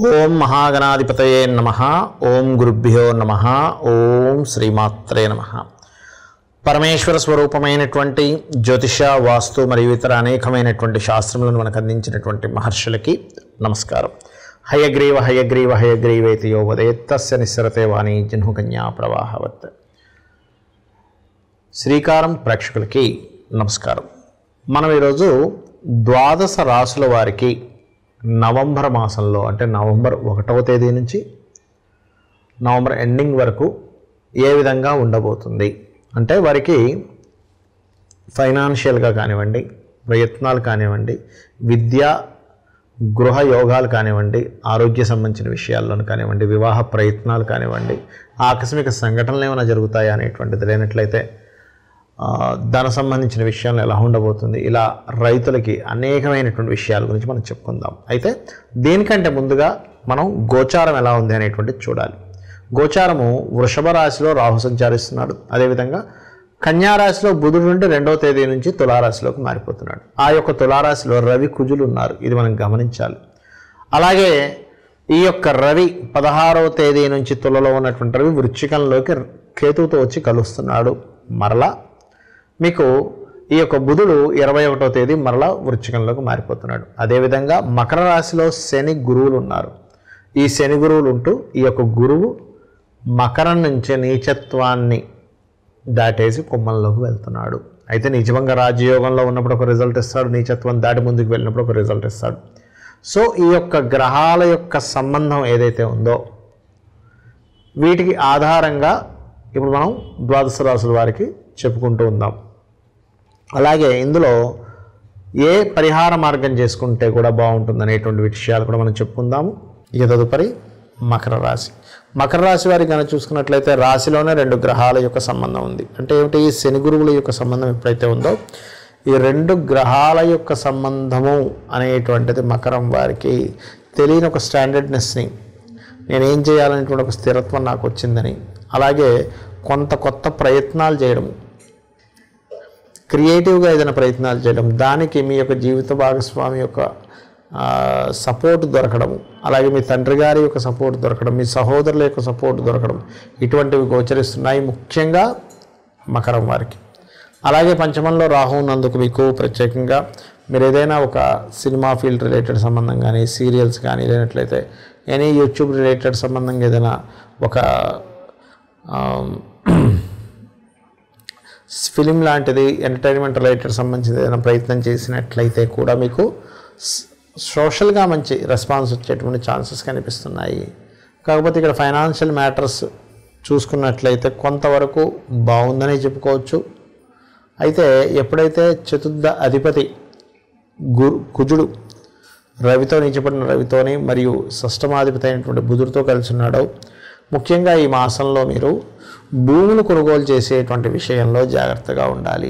ఓం మహాగణాధిపతయే నమ ఓం గురుభ్యో నమ ఓం శ్రీమాత్రే నమ పరమేశ్వర స్వరూపమైనటువంటి జ్యోతిష వాస్తు మరియు ఇతర అనేకమైనటువంటి శాస్త్రములను మనకు అందించినటువంటి మహర్షులకి నమస్కారం హయగ్రీవ హయగ్రీవ హయగ్రీవేతి యో వదేత్తస్య నిస్సరతే వాణి జన్హుకన్యా ప్రవాహవత్ శ్రీకారం ప్రేక్షకులకి నమస్కారం మనం ఈరోజు ద్వాదశ రాసుల వారికి నవంబర్ మాసంలో అంటే నవంబర్ ఒకటవ తేదీ నుంచి నవంబర్ ఎండింగ్ వరకు ఏ విధంగా ఉండబోతుంది అంటే వారికి ఫైనాన్షియల్గా కానివ్వండి ప్రయత్నాలు కానివ్వండి విద్య గృహ యోగాలు కానివ్వండి ఆరోగ్య సంబంధించిన విషయాల్లోనూ కానివ్వండి వివాహ ప్రయత్నాలు కానివ్వండి ఆకస్మిక సంఘటనలు ఏమైనా జరుగుతాయా అనేటువంటిది లేనట్లయితే ఆ, ధన సంబంధించిన విషయాలు ఎలా ఉండబోతుంది ఇలా రైతులకి అనేకమైనటువంటి విషయాల గురించి మనం చెప్పుకుందాం అయితే దీనికంటే ముందుగా మనం గోచారం ఎలా ఉంది అనేటువంటిది చూడాలి గోచారము వృషభ రాశిలో రాహు సంచరిస్తున్నాడు అదేవిధంగా కన్యా రాశిలో బుధుడు నుండి రెండవ తేదీ నుంచి తులారాశిలోకి మారిపోతున్నాడు ఆ యొక్క తులారాశిలో రవి కుజులు ఉన్నారు ఇది మనం గమనించాలి అలాగే ఈ యొక్క రవి పదహారవ తేదీ నుంచి తులలో ఉన్నటువంటి రవి వృశ్చికంలోకి కేతువుతో వచ్చి కలుస్తున్నాడు మరలా మీకు ఈ యొక్క బుధుడు ఇరవై ఒకటో తేదీ మరలా వృశ్చికంలోకి మారిపోతున్నాడు అదేవిధంగా మకర రాశిలో శని గురువులు ఉన్నారు ఈ శని గురువులు ఉంటూ ఈ యొక్క గురువు మకరం నుంచి నీచత్వాన్ని దాటేసి కుమ్మంలోకి వెళ్తున్నాడు అయితే నిజంగా రాజయోగంలో ఉన్నప్పుడు ఒక రిజల్ట్ ఇస్తాడు నీచత్వం దాటి ముందుకు వెళ్ళినప్పుడు ఒక రిజల్ట్ ఇస్తాడు సో ఈ యొక్క గ్రహాల యొక్క సంబంధం ఏదైతే ఉందో వీటికి ఆధారంగా ఇప్పుడు మనం ద్వాదశ రాసుల వారికి చెప్పుకుంటూ ఉందాం అలాగే ఇందులో ఏ పరిహార మార్గం చేసుకుంటే కూడా బాగుంటుంది అనేటువంటి విషయాలు కూడా మనం చెప్పుకుందాము ఇక తదుపరి మకర రాశి మకర రాశి వారికి కనుక చూసుకున్నట్లయితే రాశిలోనే రెండు గ్రహాల యొక్క సంబంధం ఉంది అంటే ఏమిటి ఈ శని గురువుల యొక్క సంబంధం ఎప్పుడైతే ఉందో ఈ రెండు గ్రహాల యొక్క సంబంధము అనేటువంటిది మకరం వారికి తెలియని ఒక స్టాండర్డ్నెస్ని నేను ఏం చేయాలనేటువంటి ఒక స్థిరత్వం నాకు వచ్చిందని అలాగే కొంత కొత్త ప్రయత్నాలు చేయడం క్రియేటివ్గా ఏదైనా ప్రయత్నాలు చేయడం దానికి మీ యొక్క జీవిత భాగస్వామి యొక్క సపోర్ట్ దొరకడం అలాగే మీ తండ్రి గారి యొక్క సపోర్ట్ దొరకడం మీ సహోదరుల యొక్క సపోర్ట్ దొరకడం ఇటువంటివి గోచరిస్తున్నాయి ముఖ్యంగా మకరం వారికి అలాగే పంచమంలో రాహు ఉన్నందుకు మీకు ప్రత్యేకంగా మీరు ఏదైనా ఒక సినిమా ఫీల్డ్ రిలేటెడ్ సంబంధం కానీ సీరియల్స్ కానీ లేనట్లయితే ఎనీ యూట్యూబ్ రిలేటెడ్ సంబంధంగా ఏదైనా ఒక ఫిలిం లాంటిది ఎంటర్టైన్మెంట్ రిలేటెడ్ సంబంధించిన ఏదైనా ప్రయత్నం చేసినట్లయితే కూడా మీకు స్- సోషల్గా మంచి రెస్పాన్స్ వచ్చేటువంటి ఛాన్సెస్ కనిపిస్తున్నాయి కాకపోతే ఇక్కడ ఫైనాన్షియల్ మ్యాటర్స్ చూసుకున్నట్లయితే కొంతవరకు బాగుందని చెప్పుకోవచ్చు అయితే ఎప్పుడైతే చతుర్థ అధిపతి గురు కుజుడు రవితో నిలిచబడిన రవితోని మరియు షష్టమాధిపతి అయినటువంటి బుధుడితో కలిసి ఉన్నాడో ముఖ్యంగా ఈ మాసంలో మీరు భూములు కొనుగోలు చేసేటువంటి విషయంలో జాగ్రత్తగా ఉండాలి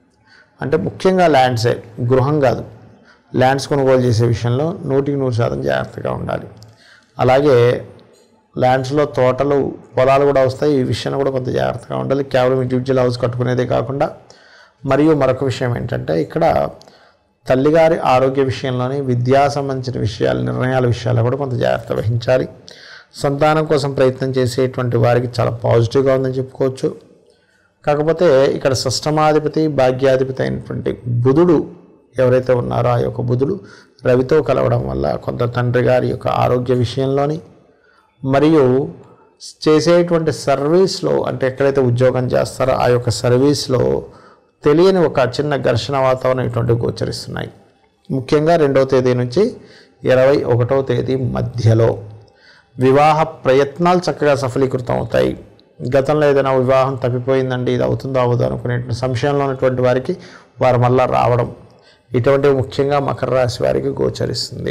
అంటే ముఖ్యంగా ల్యాండ్సే గృహం కాదు ల్యాండ్స్ కొనుగోలు చేసే విషయంలో నూటికి నూరు శాతం జాగ్రత్తగా ఉండాలి అలాగే ల్యాండ్స్లో తోటలు పొలాలు కూడా వస్తాయి ఈ విషయంలో కూడా కొంత జాగ్రత్తగా ఉండాలి కేవలం ఇండివిజువల్ హౌస్ కట్టుకునేదే కాకుండా మరియు మరొక విషయం ఏంటంటే ఇక్కడ తల్లిగారి ఆరోగ్య విషయంలోని విద్యా సంబంధించిన విషయాలు నిర్ణయాల విషయాల్లో కూడా కొంత జాగ్రత్త వహించాలి సంతానం కోసం ప్రయత్నం చేసేటువంటి వారికి చాలా పాజిటివ్గా ఉందని చెప్పుకోవచ్చు కాకపోతే ఇక్కడ షష్టమాధిపతి భాగ్యాధిపతి అయినటువంటి బుధుడు ఎవరైతే ఉన్నారో ఆ యొక్క బుధుడు రవితో కలవడం వల్ల కొంత తండ్రి గారి యొక్క ఆరోగ్య విషయంలోని మరియు చేసేటువంటి సర్వీస్లో అంటే ఎక్కడైతే ఉద్యోగం చేస్తారో ఆ యొక్క సర్వీస్లో తెలియని ఒక చిన్న ఘర్షణ వాతావరణం ఇటువంటివి గోచరిస్తున్నాయి ముఖ్యంగా రెండవ తేదీ నుంచి ఇరవై ఒకటవ తేదీ మధ్యలో వివాహ ప్రయత్నాలు చక్కగా సఫలీకృతం అవుతాయి గతంలో ఏదైనా వివాహం తప్పిపోయిందండి ఇది అవుతుందో అవ్వదు అనుకునే సంశయంలో ఉన్నటువంటి వారికి వారు మళ్ళా రావడం ఇటువంటివి ముఖ్యంగా మకర రాశి వారికి గోచరిస్తుంది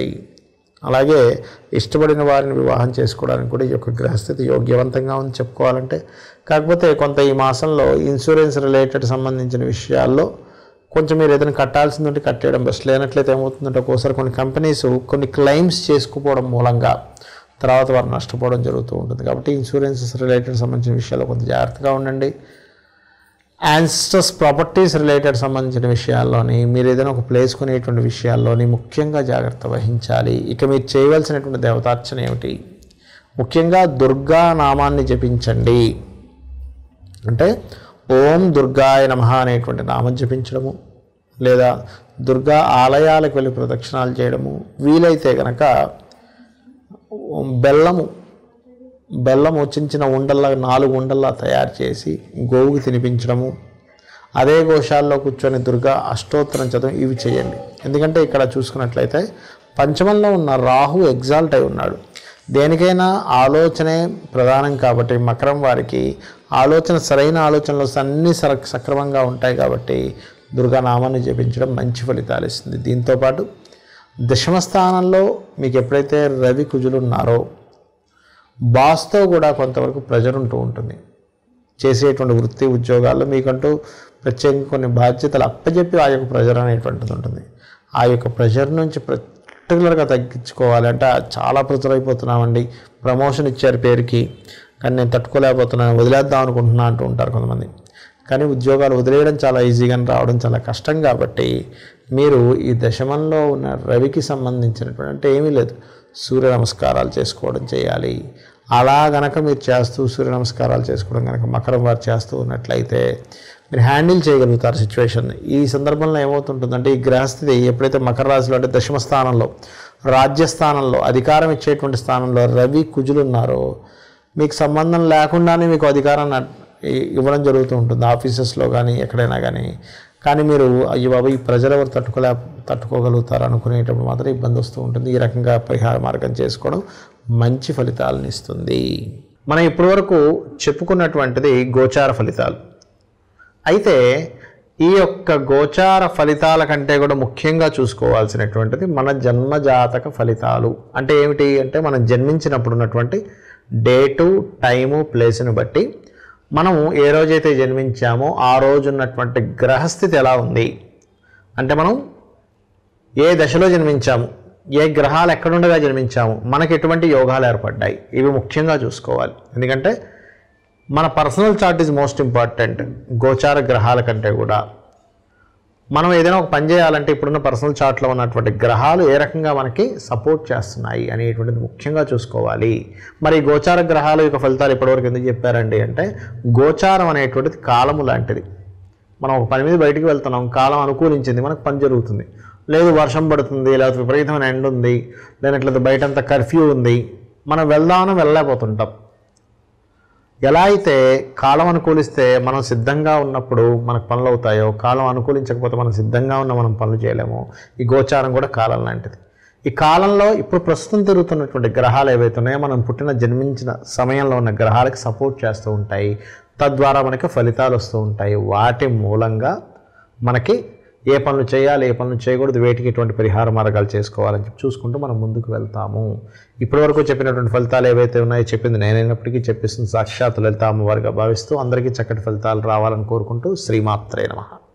అలాగే ఇష్టపడిన వారిని వివాహం చేసుకోవడానికి కూడా ఈ యొక్క గ్రహస్థితి యోగ్యవంతంగా ఉంది చెప్పుకోవాలంటే కాకపోతే కొంత ఈ మాసంలో ఇన్సూరెన్స్ రిలేటెడ్ సంబంధించిన విషయాల్లో కొంచెం మీరు ఏదైనా కట్టాల్సింది ఉంటే కట్టేయడం బెస్ట్ లేనట్లయితే ఏమవుతుందంటే ఒక్కోసారి కొన్ని కంపెనీస్ కొన్ని క్లెయిమ్స్ చేసుకుపోవడం మూలంగా తర్వాత వారు నష్టపోవడం జరుగుతూ ఉంటుంది కాబట్టి ఇన్సూరెన్సెస్ రిలేటెడ్ సంబంధించిన విషయాల్లో కొంత జాగ్రత్తగా ఉండండి యాన్సిస్టర్స్ ప్రాపర్టీస్ రిలేటెడ్ సంబంధించిన విషయాల్లోని మీరు ఏదైనా ఒక ప్లేస్ కొనేటువంటి విషయాల్లోని ముఖ్యంగా జాగ్రత్త వహించాలి ఇక మీరు చేయవలసినటువంటి దేవతార్చన ఏమిటి ముఖ్యంగా దుర్గా నామాన్ని జపించండి అంటే ఓం దుర్గాయ నమ అనేటువంటి నామం జపించడము లేదా దుర్గా ఆలయాలకు వెళ్ళి ప్రదక్షిణాలు చేయడము వీలైతే కనుక బెల్లము బెల్లము చిన్న చిన్న ఉండల్లా నాలుగు ఉండల్లా తయారు చేసి గోవుకి తినిపించడము అదే గోశాల్లో కూర్చొని దుర్గా అష్టోత్తరం చదవం ఇవి చేయండి ఎందుకంటే ఇక్కడ చూసుకున్నట్లయితే పంచమంలో ఉన్న రాహు ఎగ్జాల్ట్ అయి ఉన్నాడు దేనికైనా ఆలోచనే ప్రధానం కాబట్టి మకరం వారికి ఆలోచన సరైన ఆలోచనలు వస్తే అన్నీ సర సక్రమంగా ఉంటాయి కాబట్టి దుర్గా నామాన్ని జపించడం మంచి ఫలితాలు ఇస్తుంది దీంతోపాటు దశమ స్థానంలో మీకు ఎప్పుడైతే రవి కుజులు ఉన్నారో బాస్తో కూడా కొంతవరకు ప్రెజర్ ఉంటూ ఉంటుంది చేసేటువంటి వృత్తి ఉద్యోగాల్లో మీకంటూ ప్రత్యేకంగా కొన్ని బాధ్యతలు అప్పచెప్పి ఆ యొక్క ప్రెజర్ అనేటువంటిది ఉంటుంది ఆ యొక్క ప్రెజర్ నుంచి పర్టికులర్గా తగ్గించుకోవాలి అంటే చాలా ప్రెజర్ అయిపోతున్నామండి ప్రమోషన్ ఇచ్చారు పేరుకి కానీ నేను తట్టుకోలేకపోతున్నాను వదిలేద్దాం అనుకుంటున్నా అంటూ ఉంటారు కొంతమంది కానీ ఉద్యోగాలు వదిలేయడం చాలా ఈజీగా రావడం చాలా కష్టం కాబట్టి మీరు ఈ దశమంలో ఉన్న రవికి సంబంధించినటువంటి అంటే ఏమీ లేదు సూర్య నమస్కారాలు చేసుకోవడం చేయాలి అలా గనక మీరు చేస్తూ సూర్య నమస్కారాలు చేసుకోవడం కనుక మకరం వారు చేస్తూ ఉన్నట్లయితే మీరు హ్యాండిల్ చేయగలుగుతారు సిచ్యువేషన్ ఈ సందర్భంలో ఏమవుతుంటుందంటే ఈ గ్రహస్థితి ఎప్పుడైతే మకర రాశిలో అంటే దశమ స్థానంలో రాజ్యస్థానంలో అధికారం ఇచ్చేటువంటి స్థానంలో రవి కుజులు ఉన్నారో మీకు సంబంధం లేకుండానే మీకు అధికారాన్ని అట్- ఇ- ఇవ్వడం జరుగుతూ ఉంటుంది ఆఫీసెస్లో కానీ ఎక్కడైనా కానీ కానీ మీరు అయ్యి బాబు ఈ ప్రజలు ఎవరు తట్టుకోలే తట్టుకోగలుగుతారు అనుకునేటప్పుడు మాత్రం ఇబ్బంది వస్తూ ఉంటుంది ఈ రకంగా పరిహార మార్గం చేసుకోవడం మంచి ఫలితాలను ఇస్తుంది మనం ఇప్పటివరకు చెప్పుకున్నటువంటిది గోచార ఫలితాలు అయితే ఈ యొక్క గోచార ఫలితాల కంటే కూడా ముఖ్యంగా చూసుకోవాల్సినటువంటిది మన జన్మజాతక ఫలితాలు అంటే ఏమిటి అంటే మనం జన్మించినప్పుడు ఉన్నటువంటి డేటు టైము ప్లేస్ని బట్టి మనం ఏ రోజైతే జన్మించామో ఆ రోజు ఉన్నటువంటి గ్రహస్థితి ఎలా ఉంది అంటే మనం ఏ దశలో జన్మించాము ఏ గ్రహాలు ఎక్కడుండగా జన్మించాము మనకి ఎటువంటి యోగాలు ఏర్పడ్డాయి ఇవి ముఖ్యంగా చూసుకోవాలి ఎందుకంటే మన personal chart is most important గోచార గ్రహాల కంటే కూడా మనం ఏదైనా ఒక పని చేయాలంటే ఇప్పుడున్న పర్సనల్ చార్ట్లో ఉన్నటువంటి గ్రహాలు ఏ రకంగా మనకి సపోర్ట్ చేస్తున్నాయి అనేటువంటిది ముఖ్యంగా చూసుకోవాలి మరి ఈ గోచార గ్రహాల యొక్క ఫలితాలు ఇప్పటివరకు ఎందుకు చెప్పారండి అంటే గోచారం అనేటువంటిది కాలము లాంటిది మనం ఒక పని మీద బయటికి వెళ్తున్నాం కాలం అనుకూలించింది మనకు పని జరుగుతుంది లేదు వర్షం పడుతుంది లేకపోతే విపరీతమైన ఎండ ఉంది లేనట్లయితే బయటంతా కర్ఫ్యూ ఉంది మనం వెళ్దామని వెళ్ళలేకపోతుంటాం ఎలా అయితే కాలం అనుకూలిస్తే మనం సిద్ధంగా ఉన్నప్పుడు మనకు పనులు అవుతాయో కాలం అనుకూలించకపోతే మనం సిద్ధంగా ఉన్న మనం పనులు చేయలేము ఈ గోచారం కూడా కాలం లాంటిది ఈ కాలంలో ఇప్పుడు ప్రస్తుతం తిరుగుతున్నటువంటి గ్రహాలు ఏవైతే ఉన్నాయో మనం పుట్టిన జన్మించిన సమయంలో ఉన్న గ్రహాలకి సపోర్ట్ చేస్తూ ఉంటాయి తద్వారా మనకి ఫలితాలు వస్తూ ఉంటాయి వాటి మూలంగా మనకి ఏ పనులు చేయాలి ఏ పనులు చేయకూడదు వేటికి ఎటువంటి పరిహార మార్గాలు చేసుకోవాలని చెప్పి చూసుకుంటూ మనం ముందుకు వెళ్తాము ఇప్పటివరకు చెప్పినటువంటి ఫలితాలు ఏవైతే ఉన్నాయో చెప్పింది నేనైనప్పటికీ చెప్పిస్తుంది సాక్షాత్ లలిత అమ్మవారిగా భావిస్తూ అందరికీ చక్కటి ఫలితాలు రావాలని కోరుకుంటూ శ్రీమాత్రే నమః